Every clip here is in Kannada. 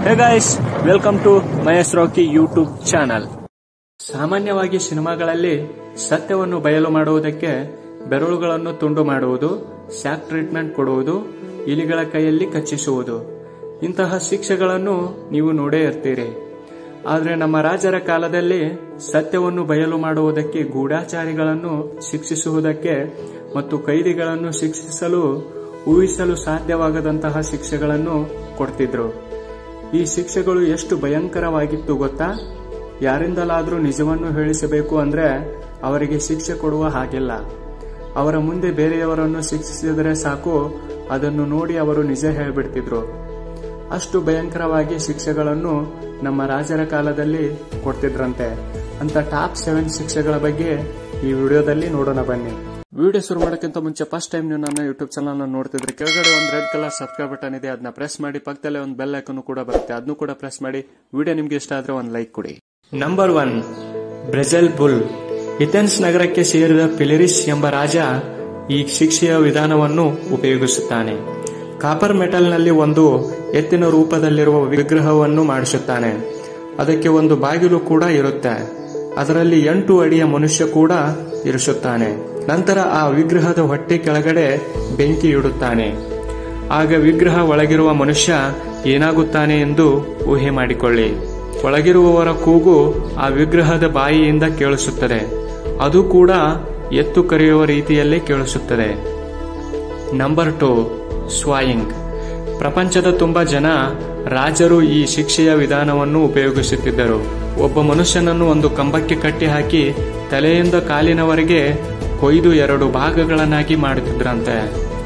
hey guys welcome to Mahesh Rocky YouTube channel ಸಾಮಾನ್ಯವಾಗಿ ಸಿನಿಮಾಗಳಲ್ಲಿ ಸತ್ಯವನ್ನು ಬಯಲು ಮಾಡುವುದಕ್ಕೆ ಬೆರಳುಗಳನ್ನು ತುಂಡು ಮಾಡುವುದು ಶಾಕ್ ಟ್ರೀಟ್ಮೆಂಟ್ ಕೊಡುವುದು ಇಲಿಗಳ ಕೈಯಲ್ಲಿ ಕಚ್ಚಿಸುವುದು ಇಂತಹ ಶಿಕ್ಷೆಗಳನ್ನು ನೀವು ನೋಡೇ ಇರ್ತೀರಿ ಆದರೆ ನಮ್ಮ ರಾಜರ ಕಾಲದಲ್ಲಿ ಸತ್ಯವನ್ನು ಬಯಲು ಮಾಡುವುದಕ್ಕೆ ಗೂಢಾಚಾರಿಗಳನ್ನು ಶಿಕ್ಷಿಸುವುದಕ್ಕೆ ಮತ್ತು ಕೈದಿಗಳನ್ನು ಶಿಕ್ಷಿಸಲು ಊಹಿಸಲು ಸಾಧ್ಯವಾಗದಂತಹ ಶಿಕ್ಷೆಗಳನ್ನು ಕೊಡ್ತಿದ್ರು ಈ ಶಿಕ್ಷೆಗಳು ಎಷ್ಟು ಭಯಂಕರವಾಗಿತ್ತು ಗೊತ್ತಾ ಯಾರಿಂದಲಾದರೂ ನಿಜವನ್ನು ಹೇಳಿಸಬೇಕು ಅಂದ್ರೆ ಅವರಿಗೆ ಶಿಕ್ಷೆ ಕೊಡುವ ಹಾಗಿಲ್ಲ ಅವರ ಮುಂದೆ ಬೇರೆಯವರನ್ನು ಶಿಕ್ಷಿಸಿದರೆ ಸಾಕು ಅದನ್ನು ನೋಡಿ ಅವರು ನಿಜ ಹೇಳಿಬಿಡ್ತಿದ್ರು ಅಷ್ಟು ಭಯಂಕರವಾಗಿ ಶಿಕ್ಷೆಗಳನ್ನು ನಮ್ಮ ರಾಜರ ಕಾಲದಲ್ಲಿ ಕೊಡ್ತಿದ್ರಂತೆ ಅಂತ ಟಾಪ್ ಸೆವೆನ್ ಶಿಕ್ಷೆಗಳ ಬಗ್ಗೆ ಈ ವಿಡಿಯೋದಲ್ಲಿ ನೋಡೋಣ ಬನ್ನಿ ವಿಡಿಯೋ ಶುರು ಮಾಡೋಕ್ಕಿಂತ ಮುಂಚೆ ಫಸ್ಟ್ ಟೈಮ್ ನೀವು ನನ್ನ ಯೂಟ್ಯೂಬ್ ಚಾನಲ್ ನೋಡ್ತಿದ್ರೆ ಕೆಳಗಡೆ ಒಂದು ರೆಡ್ ಕಲರ್ ಸಬ್ಸ್ಕ್ರೈಬ್ ಬಟನ್ ಇದೆ ಅದನ್ನ ಪ್ರೆಸ್ ಮಾಡಿ ಪಕ್ಕದಲ್ಲೇ ಒಂದು ಬೆಲ್ ಐಕನ್ ಕೂಡ ಬರುತ್ತೆ ಅದನ್ನು ಕೂಡ ಪ್ರೆಸ್ ಮಾಡಿ ವಿಡಿಯೋ ನಿಮ್ಗೆ ಇಷ್ಟ ಆದ್ರೆ ಒಂದು ಲೈಕ್ ಕೊಡಿ number one brazen bull Athens ನಗರಕ್ಕೆ ಸೇರಿದ ಪಿಲಿರಿಸ್ ಎಂಬ ರಾಜ ಈ ಶಿಕ್ಷೆಯ ವಿಧಾನವನ್ನು ಉಪಯೋಗಿಸುತ್ತಾನೆ ಕಾಪರ್ ಮೆಟಲ್ನಲ್ಲಿ ಒಂದು ಎತ್ತಿನ ರೂಪದಲ್ಲಿರುವ ವಿಗ್ರಹವನ್ನು ಮಾಡಿಸುತ್ತಾನೆ ಅದಕ್ಕೆ ಒಂದು ಬಾಗಿಲು ಕೂಡ ಇರುತ್ತೆ ಅದರಲ್ಲಿ ಎಂಟು ಅಡಿಯ ಮನುಷ್ಯ ಕೂಡ ಇರಿಸುತ್ತಾನೆ ನಂತರ ಆ ವಿಗ್ರಹದ ಹೊಟ್ಟೆ ಕೆಳಗಡೆ ಬೆಂಕಿ ಇಡುತ್ತಾನೆ ಆಗ ವಿಗ್ರಹ ಒಳಗಿರುವ ಮನುಷ್ಯ ಏನಾಗುತ್ತಾನೆ ಎಂದು ಊಹೆ ಮಾಡಿಕೊಳ್ಳಿ ಒಳಗಿರುವವರ ಕೂಗು ಆ ವಿಗ್ರಹದ ಬಾಯಿಯಿಂದ ಕೇಳಿಸುತ್ತದೆ ಅದು ಕೂಡ ಎತ್ತು ಕರೆಯುವ ರೀತಿಯಲ್ಲೇ ಕೇಳಿಸುತ್ತದೆ ನಂಬರ್ ಟು ಸ್ವಾಯಿಂಗ್ ಪ್ರಪಂಚದ ತುಂಬ ಜನ ರಾಜರು ಈ ಶಿಕ್ಷೆಯ ವಿಧಾನವನ್ನು ಉಪಯೋಗಿಸುತ್ತಿದ್ದರು ಒಬ್ಬ ಮನುಷ್ಯನನ್ನು ಒಂದು ಕಂಬಕ್ಕೆ ಕಟ್ಟಿ ಹಾಕಿ ತಲೆಯಿಂದ ಕಾಲಿನವರೆಗೆ ಕೊಯ್ದು ಎರಡು ಭಾಗಗಳನ್ನಾಗಿ ಮಾಡುತ್ತಿದ್ರಂತೆ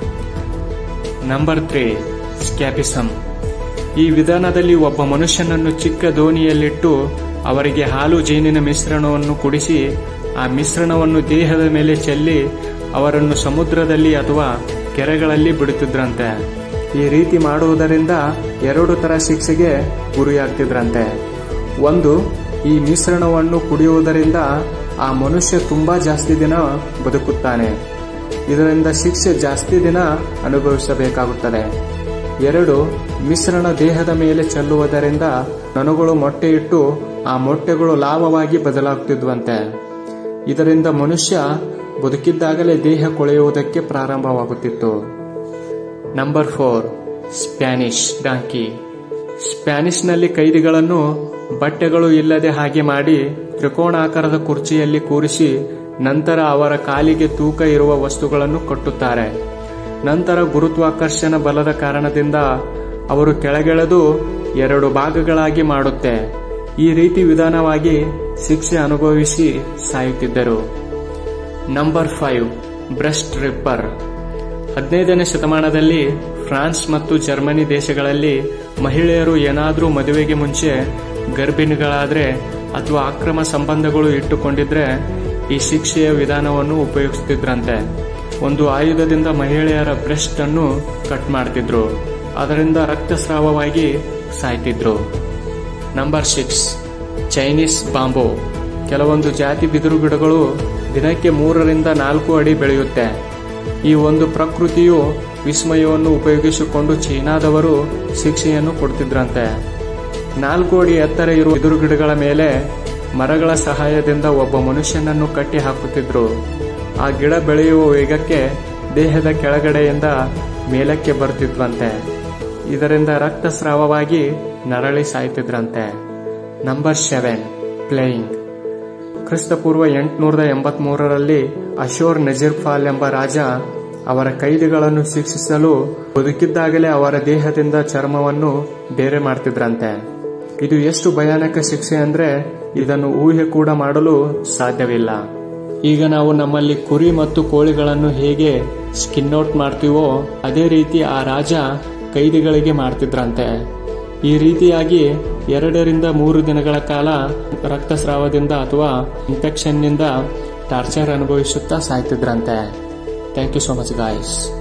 ನಂಬರ್ ತ್ರೀ ಸ್ಕ್ಯಾಪಿಸಮ್ ಈ ವಿಧಾನದಲ್ಲಿ ಒಬ್ಬ ಮನುಷ್ಯನನ್ನು ಚಿಕ್ಕ ದೋಣಿಯಲ್ಲಿಟ್ಟು ಅವರಿಗೆ ಹಾಲು ಜೇನಿನ ಮಿಶ್ರಣವನ್ನು ಕುಡಿಸಿ ಆ ಮಿಶ್ರಣವನ್ನು ದೇಹದ ಮೇಲೆ ಚೆಲ್ಲಿ ಅವರನ್ನು ಸಮುದ್ರದಲ್ಲಿ ಅಥವಾ ಕೆರೆಗಳಲ್ಲಿ ಬಿಡುತ್ತಿದ್ರಂತೆ ಈ ರೀತಿ ಮಾಡುವುದರಿಂದ ಎರಡು ತರ ಶಿಕ್ಷೆಗೆ ಗುರಿಯಾಗ್ತಿದ್ರಂತೆ ಒಂದು ಈ ಮಿಶ್ರಣವನ್ನು ಕುಡಿಯುವುದರಿಂದ ಆ ಮನುಷ್ಯ ತುಂಬಾ ಜಾಸ್ತಿ ದಿನ ಬದುಕುತ್ತಾನೆ ಇದರಿಂದ ಶಿಕ್ಷೆ ಜಾಸ್ತಿ ದಿನ ಅನುಭವಿಸಬೇಕಾಗುತ್ತದೆ ಎರಡು ಮಿಶ್ರಣ ದೇಹದ ಮೇಲೆ ಚೆಲ್ಲುವುದರಿಂದ ನನುಗಳು ಮೊಟ್ಟೆ ಇಟ್ಟು ಆ ಮೊಟ್ಟೆಗಳು ಲಾಭವಾಗಿ ಬದಲಾಗುತ್ತಿದ್ವಂತೆ ಇದರಿಂದ ಮನುಷ್ಯ ಬದುಕಿದ್ದಾಗಲೇ ದೇಹ ಕೊಳೆಯುವುದಕ್ಕೆ ಪ್ರಾರಂಭವಾಗುತ್ತಿತ್ತು ನಂಬರ್ ಫೋರ್ ಸ್ಪ್ಯಾನಿಷ್ ಡಾಂಕಿ ಸ್ಪ್ಯಾನಿಷ್ನಲ್ಲಿ ಕೈದಿಗಳನ್ನು ಬಟ್ಟೆಗಳು ಇಲ್ಲದೆ ಹಾಗೆ ಮಾಡಿ ತ್ರಿಕೋಣಾಕಾರದ ಕುರ್ಚಿಯಲ್ಲಿ ಕೂರಿಸಿ ನಂತರ ಅವರ ಕಾಲಿಗೆ ತೂಕ ಇರುವ ವಸ್ತುಗಳನ್ನು ಕಟ್ಟುತ್ತಾರೆ ನಂತರ ಗುರುತ್ವಾಕರ್ಷಣ ಬಲದ ಕಾರಣದಿಂದ ಅವರು ಕೆಳಗೆಳೆದು ಎರಡು ಭಾಗಗಳಾಗಿ ಮಾಡುತ್ತೆ ಈ ರೀತಿ ವಿಧಾನವಾಗಿ ಶಿಕ್ಷೆ ಅನುಭವಿಸಿ ಸಾಯುತ್ತಿದ್ದರು ನಂಬರ್ ಫೈವ್ ಬ್ರೆಸ್ಟ್ ರಿಪ್ಪರ್ ಹದಿನೈದನೇ ಶತಮಾನದಲ್ಲಿ ಫ್ರಾನ್ಸ್ ಮತ್ತು ಜರ್ಮನಿ ದೇಶಗಳಲ್ಲಿ ಮಹಿಳೆಯರು ಏನಾದರೂ ಮದುವೆಗೆ ಮುಂಚೆ ಗರ್ಭಿಣಿಗಳಾದ್ರೆ ಅಥವಾ ಅಕ್ರಮ ಸಂಬಂಧಗಳು ಇಟ್ಟುಕೊಂಡಿದ್ರೆ ಈ ಶಿಕ್ಷೆಯ ವಿಧಾನವನ್ನು ಉಪಯೋಗಿಸುತ್ತಿದ್ರಂತೆ ಒಂದು ಆಯುಧದಿಂದ ಮಹಿಳೆಯರ ಬ್ರೆಸ್ಟ್ ಅನ್ನು ಕಟ್ ಮಾಡ್ತಿದ್ರು ಅದರಿಂದ ರಕ್ತಸ್ರಾವವಾಗಿ ಸಾಯ್ತಿದ್ರು ನಂಬರ್ ಸಿಕ್ಸ್ ಚೈನೀಸ್ ಬಾಂಬೋ ಕೆಲವೊಂದು ಜಾತಿ ಬಿದಿರು ಗಿಡಗಳು ದಿನಕ್ಕೆ ಮೂರರಿಂದ ನಾಲ್ಕು ಅಡಿ ಬೆಳೆಯುತ್ತೆ ಈ ಒಂದು ಪ್ರಕೃತಿಯು ವಿಸ್ಮಯವನ್ನು ಉಪಯೋಗಿಸಿಕೊಂಡು ಚೀನಾದವರು ಶಿಕ್ಷೆಯನ್ನು ಕೊಡ್ತಿದ್ರಂತೆ ನಾಲ್ಕು ಅಡಿ ಎತ್ತರ ಇರುವ ಬಿದಿರು ಗಿಡಗಳ ಮೇಲೆ ಮರಗಳ ಸಹಾಯದಿಂದ ಒಬ್ಬ ಮನುಷ್ಯನನ್ನು ಕಟ್ಟಿ ಹಾಕುತ್ತಿದ್ರು ಆ ಗಿಡ ಬೆಳೆಯುವ ವೇಗಕ್ಕೆ ದೇಹದ ಕೆಳಗಡೆಯಿಂದ ಮೇಲಕ್ಕೆ ಬರ್ತಿದ್ವಂತೆ ಇದರಿಂದ ರಕ್ತಸ್ರಾವವಾಗಿ ನರಳಿ ಸಾಯ್ತಿದ್ರಂತೆ ನಂಬರ್ ಸೆವೆನ್ ಪ್ಲೇಯಿಂಗ್ ಕ್ರಿಸ್ತಪೂರ್ವ ಎಂಟುನೂರದ ಎಂಬತ್ಮೂರರಲ್ಲಿ ಅಶೋರ್ ನಜೀರ್ ಫಾಲ್ ಎಂಬ ರಾಜ ಅವರ ಕೈದಿಗಳನ್ನು ಶಿಕ್ಷಿಸಲು ಬದುಕಿದ್ದಾಗಲೇ ಅವರ ದೇಹದಿಂದ ಚರ್ಮವನ್ನು ಬೇರೆ ಮಾಡ್ತಿದ್ರಂತೆ ಇದು ಎಷ್ಟು ಭಯಾನಕ ಶಿಕ್ಷೆ ಅಂದ್ರೆ ಇದನ್ನು ಊಹೆ ಕೂಡ ಮಾಡಲು ಸಾಧ್ಯವಿಲ್ಲ ಈಗ ನಾವು ನಮ್ಮಲ್ಲಿ ಕುರಿ ಮತ್ತು ಕೋಳಿಗಳನ್ನು ಹೇಗೆ ಸ್ಕಿನ್ ಔಟ್ ಮಾಡ್ತೀವೋ ಅದೇ ರೀತಿ ಆ ರಾಜ ಕೈದಿಗಳಿಗೆ ಮಾಡ್ತಿದ್ರಂತೆ ಈ ರೀತಿಯಾಗಿ ಎರಡರಿಂದ ಮೂರು ದಿನಗಳ ಕಾಲ ರಕ್ತಸ್ರಾವದಿಂದ ಅಥವಾ ಇನ್ಫೆಕ್ಷನ್ನಿಂದ ಟಾರ್ಚರ್ ಅನುಭವಿಸುತ್ತಾ ಸಾಯ್ತಿದ್ರಂತೆ thank you so much guys